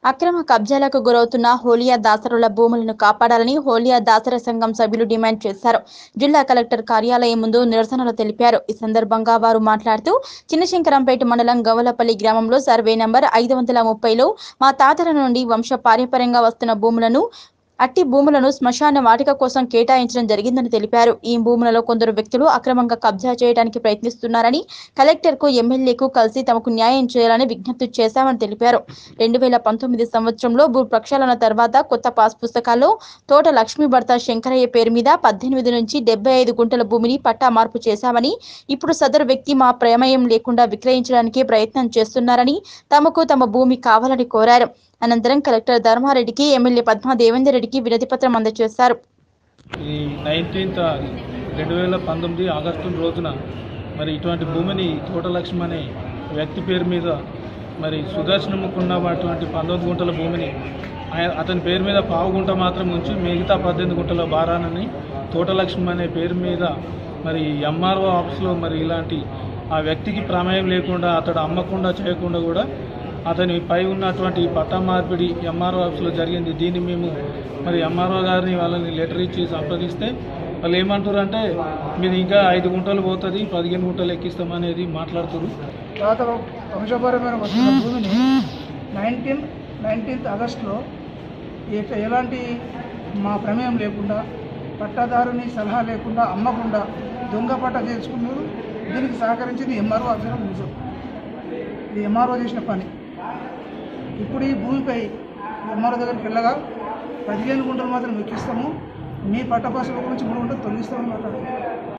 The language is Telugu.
అక్రమ కబ్జాలకు గురవుతున్న హోలియా దాసరుల భూములను కాపాడాలని హోలియా దాసర సంఘం సభ్యులు డిమాండ్ చేశారు జిల్లా కలెక్టర్ కార్యాలయం ముందు నిరసనలు తెలిపారు ఈ సందర్భంగా వారు మాట్లాడుతూ చిన్నశంకరంపేట మండలం గవలపల్లి గ్రామంలో సర్వే నంబర్ ఐదు వందల ముప్పైలో మా తాతల నుండి వంశ పారంపర్యంగా వస్తున్న భూములను అట్టి భూములను శ్మశాన వాటిక కోసం కేటాయించడం జరిగిందని తెలిపారు ఈ భూములలో కొందరు వ్యక్తులు అక్రమంగా కబ్జా చేయడానికి ప్రయత్నిస్తున్నారని కలెక్టర్కు ఎమ్మెల్యేకు కలిసి తమకు న్యాయం చేయాలని విజ్ఞప్తి చేశామని తెలిపారు రెండు వేల పంతొమ్మిది సంవత్సరంలో భూ ప్రక్షాళన తర్వాత కొత్త పాస్ పుస్తకాల్లో తోట లక్ష్మీ భర్త శంకరయ్య పేరు మీద పద్దెనిమిది నుంచి డెబ్బై ఐదు గుంటల భూమిని పట్టా మార్పు చేశామని ఇప్పుడు సదరు వ్యక్తి మా ప్రమేయం లేకుండా విక్రయించడానికి ప్రయత్నం చేస్తున్నారని తమకు తమ భూమి కావాలని కోరారు అనంతరం కలెక్టర్ ధర్మారెడ్డికి ఎమ్మెల్యే పద్మా దేవేందర్ రెడ్డికి వినతి పత్రం అందజేశారు ఈ నైన్టీన్త్ రెండు వేల పంతొమ్మిది ఆగస్టు రోజున మరి ఇటువంటి భూమిని తోటలక్ష్మి అనే వ్యక్తి పేరు మీద మరి సుదర్శనముకున్నటువంటి పంతొమ్మిది గుంటల భూమిని ఆయన అతని పేరు మీద పావు గుంట మాత్రం ఉంచి మిగతా పద్దెనిమిది గుంటల భారాన్ని తోటలక్ష్మి అనే పేరు మీద మరి ఎంఆర్ఓ ఆఫీస్లో మరి ఇలాంటి ఆ వ్యక్తికి ప్రమేయం లేకుండా అతడు అమ్మకుండా చేయకుండా కూడా అతని పై ఉన్నటువంటి పట్టా మార్పిడి ఎంఆర్ఓ ఆఫీస్లో జరిగింది దీన్ని మేము మరి ఎంఆర్ఓ గారిని వాళ్ళని లెటర్ ఇచ్చి సంప్రదిస్తే వాళ్ళు ఏమంటారు అంటే మీది ఇంకా ఐదు గుంటలు పోతుంది పదిహేను గుంటలు ఎక్కిస్తామనేది మాట్లాడుతారు తర్వాత వంశపరమైన వస్తున్న భూమిని నైన్టీన్ నైన్టీన్త్ ఆగస్టులో ఎట- ఎలాంటి మా ప్రమేయం లేకుండా పట్టాదారుని సలహా లేకుండా అమ్మకుండా దొంగ పట్ట చేసుకున్నారు దీనికి సహకరించింది ఎంఆర్ఓ ఆఫీసర్ నిజం ఇది ఎంఆర్ఓ చేసిన పని ఇప్పుడు ఈ భూమిపై ఎంఆర్ఓ దగ్గరికి వెళ్ళగా పదిహేను గుంటలు మాత్రం ఎక్కిస్తాము మీ పట్ట పసుల గురించి మూడు గుంటలు తొలగిస్తామని మాట్లాడారు